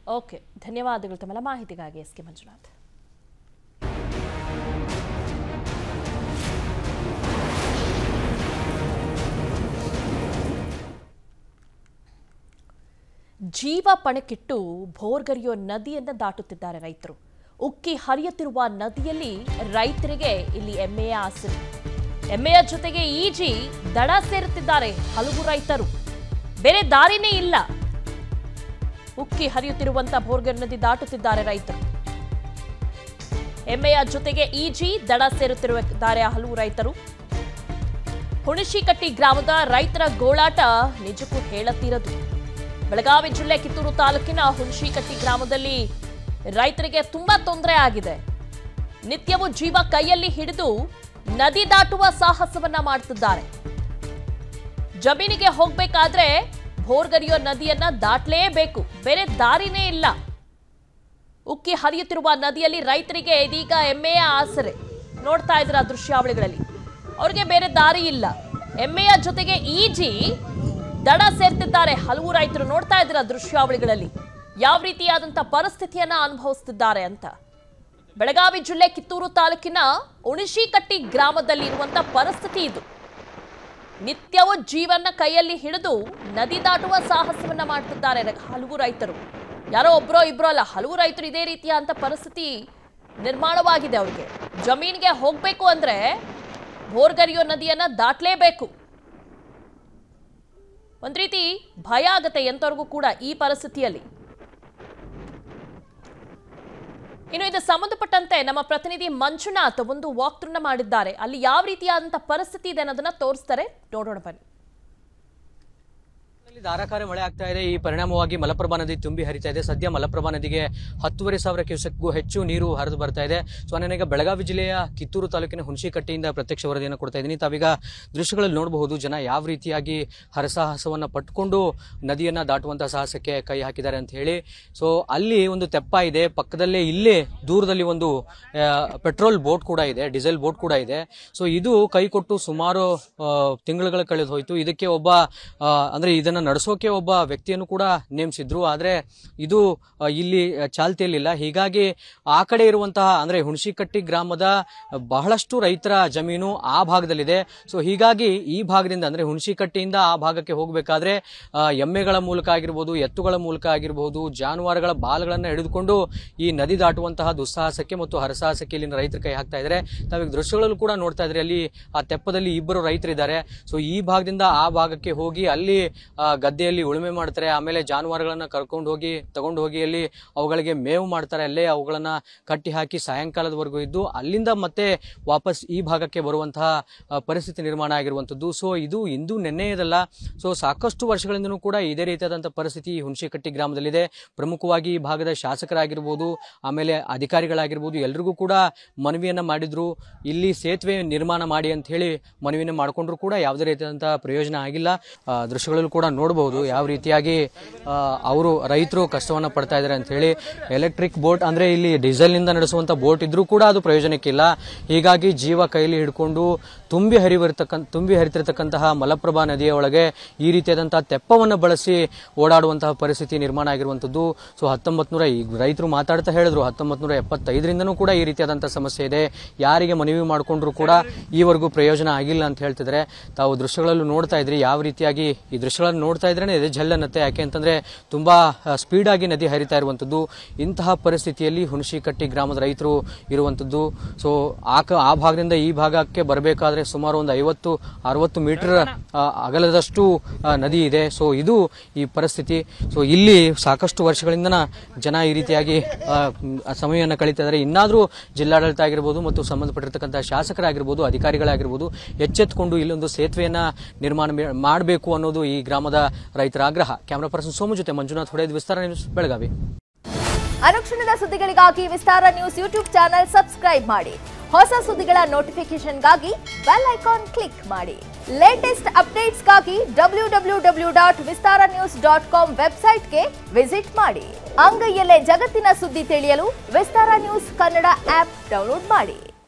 okay ಧನ್ಯವಾದಗಳು ತಮ್ಮೆಲ್ಲ ಮಾಹಿತಿಗಾಗಿ ಎಸ್ ಕೆ ಮಂಜುನಾಥ್ ಜೀವ ಪಣಕ್ಕಿಟ್ಟು ಭೋರ್ಗರಿಯೋ ನದಿಯನ್ನ ದಾಟುತ್ತಿದ್ದಾರೆ ರೈತರು ಉಕ್ಕಿ ಹರಿಯುತ್ತಿರುವ ನದಿಯಲ್ಲಿ ರೈತರಿಗೆ ಇಲ್ಲಿ ಎಮ್ಮೆಯ ಆಸರೆ ಎಮ್ಮೆಯ ಜೊತೆಗೆ ಈಜಿ ದಡ ಸೇರುತ್ತಿದ್ದಾರೆ ಹಲವು ರೈತರು ಬೇರೆ ದಾರಿನೇ ಇಲ್ಲ ಉಕ್ಕಿ ಹರಿಯುತ್ತಿರುವಂತ ಭೋರ್ಗರ್ ನದಿ ದಾಟುತ್ತಿದ್ದಾರೆ ರೈತರು ಎಮ್ಮೆಯ ಜೊತೆಗೆ ಈಜಿ ದಡ ಸೇರುತ್ತಿರುತ್ತಾರೆ ಹಲವು ರೈತರು ಹುಣಶಿಕಟ್ಟಿ ಗ್ರಾಮದ ರೈತರ ಗೋಳಾಟ ನಿಜಕ್ಕೂ ಹೇಳತೀರದು ಬೆಳಗಾವಿ ಜಿಲ್ಲೆ ಕಿತ್ತೂರು ತಾಲೂಕಿನ ಹುಣಶಿಕಟ್ಟಿ ಗ್ರಾಮದಲ್ಲಿ ರೈತರಿಗೆ ತುಂಬಾ ತೊಂದರೆ ಆಗಿದೆ ನಿತ್ಯವೂ ಜೀವ ಕೈಯಲ್ಲಿ ಹಿಡಿದು ನದಿ ದಾಟುವ ಸಾಹಸವನ್ನ ಮಾಡ್ತಿದ್ದಾರೆ ಜಮೀನಿಗೆ ಹೋಗ್ಬೇಕಾದ್ರೆ ಭೋರ್ಗರಿಯೋ ನದಿಯನ್ನ ದಾಟಲೇಬೇಕು ಬೇರೆ ದಾರಿನೇ ಇಲ್ಲ ಉಕ್ಕಿ ಹರಿಯುತ್ತಿರುವ ನದಿಯಲ್ಲಿ ರೈತರಿಗೆ ಇದೀಗ ಎಮ್ಮೆಯ ಆಸರೆ ನೋಡ್ತಾ ಇದ್ರ ದೃಶ್ಯಾವಳಿಗಳಲ್ಲಿ ಅವ್ರಿಗೆ ಬೇರೆ ದಾರಿ ಇಲ್ಲ ಎಮ್ಮೆಯ ಜೊತೆಗೆ ಈಜಿ ದಡ ಸೇರ್ತಿದ್ದಾರೆ ಹಲವು ರೈತರು ನೋಡ್ತಾ ಇದ್ರ ದೃಶ್ಯಾವಳಿಗಳಲ್ಲಿ ಯಾವ ರೀತಿಯಾದಂತ ಪರಿಸ್ಥಿತಿಯನ್ನ ಅನುಭವಿಸ್ತಿದ್ದಾರೆ ಅಂತ ಬೆಳಗಾವಿ ಜಿಲ್ಲೆ ಕಿತ್ತೂರು ತಾಲೂಕಿನ ಉಣಿಶಿಕಟ್ಟಿ ಗ್ರಾಮದಲ್ಲಿ ಇರುವಂತ ಪರಿಸ್ಥಿತಿ ಇದು ನಿತ್ಯವೂ ಜೀವನ ಕೈಯಲ್ಲಿ ಹಿಡಿದು ನದಿ ದಾಟುವ ಸಾಹಸವನ್ನ ಮಾಡ್ತಿದ್ದಾರೆ ರ- ಹಲವು ರೈತರು ಯಾರೋ ಒಬ್ರೋ ಇಬ್ರೋ ಅಲ್ಲ ಹಲವು ರೈತರು ಇದೇ ರೀತಿಯ ಅಂತ ಪರಿಸ್ಥಿತಿ ನಿರ್ಮಾಣವಾಗಿದೆ ಅವ್ರಿಗೆ ಜಮೀನಿಗೆ ಹೋಗ್ಬೇಕು ಅಂದ್ರೆ ಭೋರ್ಗರಿಯೋ ನದಿಯನ್ನ ದಾಟ್ಲೇಬೇಕು ಒಂದ್ ರೀತಿ ಭಯ ಆಗತ್ತೆ ಎಂತವ್ರಿಗೂ ಕೂಡ ಈ ಪರಿಸ್ಥಿತಿಯಲ್ಲಿ ಇನ್ನು ಇದು ಸಂಬಂಧಪಟ್ಟಂತೆ ನಮ್ಮ ಪ್ರತಿನಿಧಿ ಮಂಜುನಾಥ್ ಒಂದು ವಾಕ್ ಥ್ರೂನ ಮಾಡಿದ್ದಾರೆ ಅಲ್ಲಿ ಯಾವ ರೀತಿಯಾದಂತಹ ಪರಿಸ್ಥಿತಿ ಇದೆ ಅನ್ನೋದನ್ನ ತೋರಿಸ್ತಾರೆ ನೋಡೋಣ ಬನ್ನಿ ಇಲ್ಲಿ ಧಾರಾಕಾರ ಮಳೆ ಆಗ್ತಾ ಇದೆ ಈ ಪರಿಣಾಮವಾಗಿ ಮಲಪ್ರಭಾ ನದಿ ತುಂಬಿ ಹರಿತಾ ಇದೆ ಸದ್ಯ ಮಲಪ್ರಭಾ ನದಿಗೆ ಹತ್ತುವರೆ ಸಾವಿರ ಕ್ಯೂಸೆಕ್ಗೂ ಹೆಚ್ಚು ನೀರು ಹರಿದು ಬರ್ತಾ ಇದೆ ಸೊ ನಾನೀಗ ಬೆಳಗಾವಿ ಜಿಲ್ಲೆಯ ಕಿತ್ತೂರು ತಾಲೂಕಿನ ಹುಣಸಿಕಟ್ಟೆಯಿಂದ ಪ್ರತ್ಯಕ್ಷ ವರದಿಯನ್ನು ಕೊಡ್ತಾ ಇದ್ದೀನಿ ತಾವೀಗ ದೃಶ್ಯಗಳಲ್ಲಿ ನೋಡಬಹುದು ಜನ ಯಾವ ರೀತಿಯಾಗಿ ಹರಸಾಹಸವನ್ನ ಪಟ್ಕೊಂಡು ನದಿಯನ್ನ ದಾಟುವಂತಹ ಸಾಹಸಕ್ಕೆ ಕೈ ಹಾಕಿದ್ದಾರೆ ಅಂತ ಹೇಳಿ ಸೊ ಅಲ್ಲಿ ಒಂದು ತೆಪ್ಪ ಇದೆ ಪಕ್ಕದಲ್ಲೇ ಇಲ್ಲೇ ದೂರದಲ್ಲಿ ಒಂದು ಆ, ಪೆಟ್ರೋಲ್ ಬೋಟ್ ಕೂಡ ಇದೆ ಡೀಸೆಲ್ ಬೋಟ್ ಕೂಡ ಇದೆ ಸೊ ಇದು ಕೈ ಕೊಟ್ಟು ಸುಮಾರು ಆ, ತಿಂಗಳುಗಳು ಕಳೆದು ಹೋಯಿತು ಇದಕ್ಕೆ ಒಬ್ಬ ಆ, ಅಂದ್ರೆ ಇದನ್ನ ನಡೆಸೋಕೆ ಒಬ್ಬ ವ್ಯಕ್ತಿಯನ್ನು ಕೂಡ ನೇಮಿಸಿದ್ರು ಆದ್ರೆ ಇದು ಆ, ಇಲ್ಲಿ ಚಾಲ್ತಿಯಲ್ಲಿಲ್ಲ ಹೀಗಾಗಿ ಆ ಕಡೆ ಇರುವಂತಹ ಅಂದ್ರೆ ಹುಣಸಿಕಟ್ಟಿ ಗ್ರಾಮದ ಬಹಳಷ್ಟು ರೈತರ ಜಮೀನು ಆ ಭಾಗದಲ್ಲಿದೆ ಸೊ ಹೀಗಾಗಿ ಈ ಭಾಗದಿಂದ ಅಂದ್ರೆ ಹುಣಸಿಕಟ್ಟಿಯಿಂದ ಆ ಭಾಗಕ್ಕೆ ಹೋಗಬೇಕಾದ್ರೆ ಎಮ್ಮೆಗಳ ಮೂಲಕ ಆಗಿರ್ಬೋದು ಎತ್ತುಗಳ ಮೂಲಕ ಆಗಿರಬಹುದು ಜಾನುವಾರುಗಳ ಬಾಲಗಳನ್ನ ಹಿಡಿದುಕೊಂಡು ಈ ನದಿ ದಾಟುವಂತಹ ದುಸ್ಸಾಹಸಕ್ಕೆ ಮತ್ತು ಹರಸಾಹಸಕ್ಕೆ ಇಲ್ಲಿನ ರೈತರು ಕೈ ಹಾಕ್ತಾ ಇದ್ದಾರೆ ತಾವೀಗ ದೃಶ್ಯಗಳಲ್ಲೂ ಕೂಡ ನೋಡ್ತಾ ಇದ್ರೆ ಅಲ್ಲಿ ಆ ತೆಪ್ಪದಲ್ಲಿ ಇಬ್ಬರು ರೈತರಿದ್ದಾರೆ ಸೊ ಈ ಭಾಗದಿಂದ ಆ ಭಾಗಕ್ಕೆ ಹೋಗಿ ಅಲ್ಲಿ ಆ, ಗದ್ದೆಯಲ್ಲಿ ಉಳುಮೆ ಮಾಡ್ತಾರೆ ಆಮೇಲೆ ಜಾನುವಾರುಗಳನ್ನ ಕರ್ಕೊಂಡು ಹೋಗಿ ತಗೊಂಡು ಹೋಗಿ ಅಲ್ಲಿ ಅವುಗಳಿಗೆ ಮೇವು ಮಾಡ್ತಾರೆ ಅಲ್ಲೇ ಅವುಗಳನ್ನ ಕಟ್ಟಿ ಹಾಕಿ ಸಾಯಂಕಾಲದವರೆಗೂ ಇದ್ದು ಅಲ್ಲಿಂದ ಮತ್ತೆ ವಾಪಸ್ ಈ ಭಾಗಕ್ಕೆ ಬರುವಂತಹ ಆ, ಪರಿಸ್ಥಿತಿ ನಿರ್ಮಾಣ ಆಗಿರುವಂತದ್ದು ಸೊ ಇದು ಇಂದು ನೆನ್ನೆಯದಲ್ಲ ಸೊ ಸಾಕಷ್ಟು ವರ್ಷಗಳಿಂದನೂ ಕೂಡ ಇದೇ ರೀತಿಯಾದಂತಹ ಪರಿಸ್ಥಿತಿ ಈ ಹುಣಸಿಕಟ್ಟಿ ಗ್ರಾಮದಲ್ಲಿದೆ ಪ್ರಮುಖವಾಗಿ ಈ ಭಾಗದ ಶಾಸಕರಾಗಿರ್ಬೋದು ಆಮೇಲೆ ಅಧಿಕಾರಿಗಳಾಗಿರ್ಬೋದು ಎಲ್ರಿಗೂ ಕೂಡ ಮನವಿಯನ್ನ ಮಾಡಿದ್ರು ಇಲ್ಲಿ ಸೇತುವೆ ನಿರ್ಮಾಣ ಮಾಡಿ ಅಂತ ಹೇಳಿ ಮನವಿಯನ್ನ ಮಾಡಿಕೊಂಡ್ರು ಕೂಡ ಯಾವುದೇ ರೀತಿಯಾದಂತಹ ಪ್ರಯೋಜನ ಆಗಿಲ್ಲ ಆ, ದೃಶ್ಯಗಳಲ್ಲೂ ಕೂಡ ನೋಡಬಹುದು ಯಾವ ರೀತಿಯಾಗಿ ಅವರು ರೈತರು ಕಷ್ಟವನ್ನ ಪಡ್ತಾ ಇದ್ದಾರೆ ಅಂತ ಹೇಳಿ ಎಲೆಕ್ಟ್ರಿಕ್ ಬೋಟ್ ಅಂದ್ರೆ ಇಲ್ಲಿ ಡೀಸೆಲ್ ನಿಂದ ನಡೆಸುವಂತ ಬೋಟ್ ಇದ್ರೂ ಕೂಡ ಅದು ಪ್ರಯೋಜನಕ್ಕಿಲ್ಲ ಹೀಗಾಗಿ ಜೀವ ಕೈಲಿ ಹಿಡ್ಕೊಂಡು ತುಂಬಿ ಹರಿವಿರ್ತಕ್ಕಂಥ ತುಂಬಿ ಹರಿತಿರ್ತಕ್ಕಂತಹ ಮಲಪ್ರಭಾ ನದಿಯ ಒಳಗೆ ಈ ರೀತಿಯಾದಂತಹ ತೆಪ್ಪವನ್ನು ಬಳಸಿ ಓಡಾಡುವಂತಹ ಪರಿಸ್ಥಿತಿ ನಿರ್ಮಾಣ ಆಗಿರುವಂತದ್ದು ಸೊ ಹತ್ತೊಂಬತ್ ನೂರ ಈಗ ರೈತರು ಮಾತಾಡ್ತಾ ಹೇಳಿದ್ರು ಹತ್ತೊಂಬತ್ ನೂರ ಎಪ್ಪತ್ತೈದರಿಂದನೂ ಕೂಡ ಈ ರೀತಿಯಾದಂತಹ ಸಮಸ್ಯೆ ಇದೆ ಯಾರಿಗೆ ಮನವಿ ಮಾಡಿಕೊಂಡ್ರು ಕೂಡ ಈವರೆಗೂ ಪ್ರಯೋಜನ ಆಗಿಲ್ಲ ಅಂತ ಹೇಳ್ತಿದ್ರೆ ತಾವು ದೃಶ್ಯಗಳಲ್ಲೂ ನೋಡ್ತಾ ಇದ್ರಿ ಯಾವ ರೀತಿಯಾಗಿ ಈ ದೃಶ್ಯಗಳನ್ನು ನೋಡ್ತಾ ಇದ್ರೇನೆ ಇದೆ ಜಲ್ ಅನ್ನತ್ತೆ ಯಾಕೆ ಅಂತಂದ್ರೆ ತುಂಬಾ ಸ್ಪೀಡ್ ಆಗಿ ನದಿ ಹರಿತಾ ಇರುವಂತದ್ದು ಇಂತಹ ಪರಿಸ್ಥಿತಿಯಲ್ಲಿ ಹುಣಸಿಕಟ್ಟಿ ಗ್ರಾಮದ ರೈತರು ಇರುವಂತದ್ದು ಸೊ ಆ ಕ- ಆ ಭಾಗದಿಂದ ಈ ಭಾಗಕ್ಕೆ ಬರಬೇಕಾದ್ರೆ ಸುಮಾರು ಒಂದು ಐವತ್ತು ಅರವತ್ತು ಮೀಟರ್ ಅಗಲದಷ್ಟು ಆ, ನದಿ ಇದೆ ಸೊ ಇದು ಈ ಪರಿಸ್ಥಿತಿ ಸೊ ಇಲ್ಲಿ ಸಾಕಷ್ಟು ವರ್ಷಗಳಿಂದ ಜನ ಈ ರೀತಿಯಾಗಿ ಆ, ಮ್, ಸಮಯವನ್ನು ಕಳೀತಾ ಇದ್ದಾರೆ ಇನ್ನಾದರೂ ಜಿಲ್ಲಾಡಳಿತ ಆಗಿರ್ಬೋದು ಮತ್ತು ಸಂಬಂಧಪಟ್ಟಿರ್ತಕ್ಕಂಥ ಶಾಸಕರಾಗಿರ್ಬೋದು ಅಧಿಕಾರಿಗಳಾಗಿರ್ಬೋದು ಎಚ್ಚೆತ್ತುಕೊಂಡು ಇಲ್ಲೊಂದು ಸೇತುವೆಯನ್ನ ನಿರ್ಮಾಣ ಮಾಡಬೇಕು ಅನ್ನೋದು ಈ ಗ್ರಾಮದ ರೈತರ ಆಗ್ರಹ ಕ್ಯಾಮರಾ ಪರ್ಸನ್ ಸೋಮು ಜೊತೆ ಮಂಜುನಾಥ್ ಹೊಡೆದ್ ವಿಸ್ತಾರ ನ್ಯೂಸ್ ಬೆಳಗಾವಿ ಅನುಕ್ಷಣದ ಸುದ್ದಿಗಳಿಗಾಗಿ Vistara news YouTube channel subscribe ಮಾಡಿ ಹೊಸ ಸುದ್ದಿಗಳ ನೋಟಿಫಿಕೇಶನ್ಗಾಗಿ ಬೆಲ್ ಐಕಾನ್ ಕ್ಲಿಕ್ ಮಾಡಿ ಲೇಟೆಸ್ಟ್ ಅಪ್ಡೇಟ್ಸ್ಗಾಗಿ W W W dot Vistara news dot com ವೆಬ್ಸೈಟ್ಗೆ ವಿಸಿಟ್ ಮಾಡಿ ಅಂಗೈಯಲ್ಲೇ ಜಗತ್ತಿನ ಸುದ್ದಿ ತಿಳಿಯಲು Vistara news Kannada app download ಮಾಡಿ